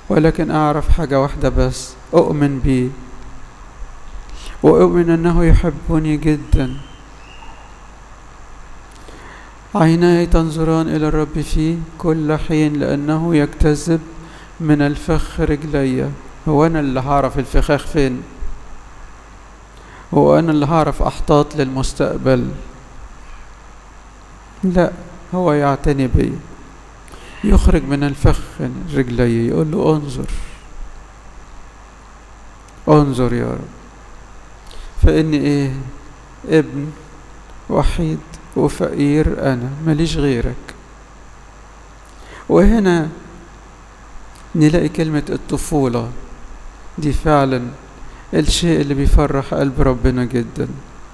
ولكن أعرف حاجة واحدة بس أؤمن بيه وأؤمن أنه يحبني جدا عيناي تنظران إلى الرب في كل حين لأنه يجتذب من الفخ رجلي هو أنا اللي هعرف الفخاخ فين هو أنا اللي هعرف أحتاط للمستقبل لا هو يعتني بي يخرج من الفخ رجلي يقول له انظر انظر يا رب فإني إيه ابن وحيد وفقير أنا ماليش غيرك وهنا نلاقي كلمة الطفولة دي فعلا الشيء اللي بيفرح قلب ربنا جدا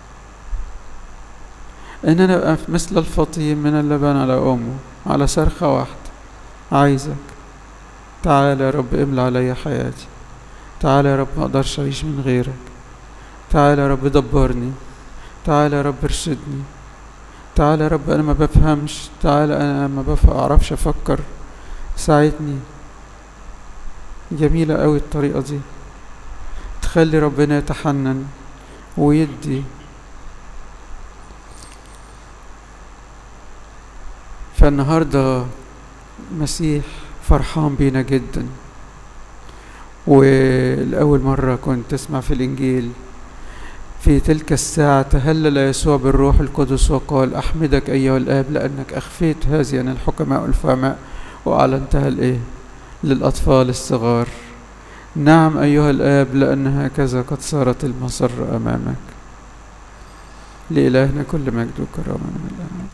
ان انا ابقى مثل الفطيم من اللبن على امه على صرخة واحدة عايزك تعالى يا رب املى عليا حياتي تعالى يا رب ما اقدرش اعيش من غيرك تعالى يا رب دبرني تعالى يا رب ارشدني تعالى يا رب انا ما بفهمش تعالى انا ما بعرفش افكر ساعدني جميلة قوي الطريقة دي تخلي ربنا يتحنن ويدي فالنهاردة مسيح فرحان بينا جدا والأول مرة كنت أسمع في الإنجيل في تلك الساعة تهلل يسوع بالروح القدس وقال أحمدك أيها الآب لأنك أخفيت هذه عن الحكماء والفهماء وأعلنتها الإيه للأطفال الصغار نعم أيها الآب لأن هكذا قد صارت المسر أمامك لإلهنا كل مجد وكرامة من الآن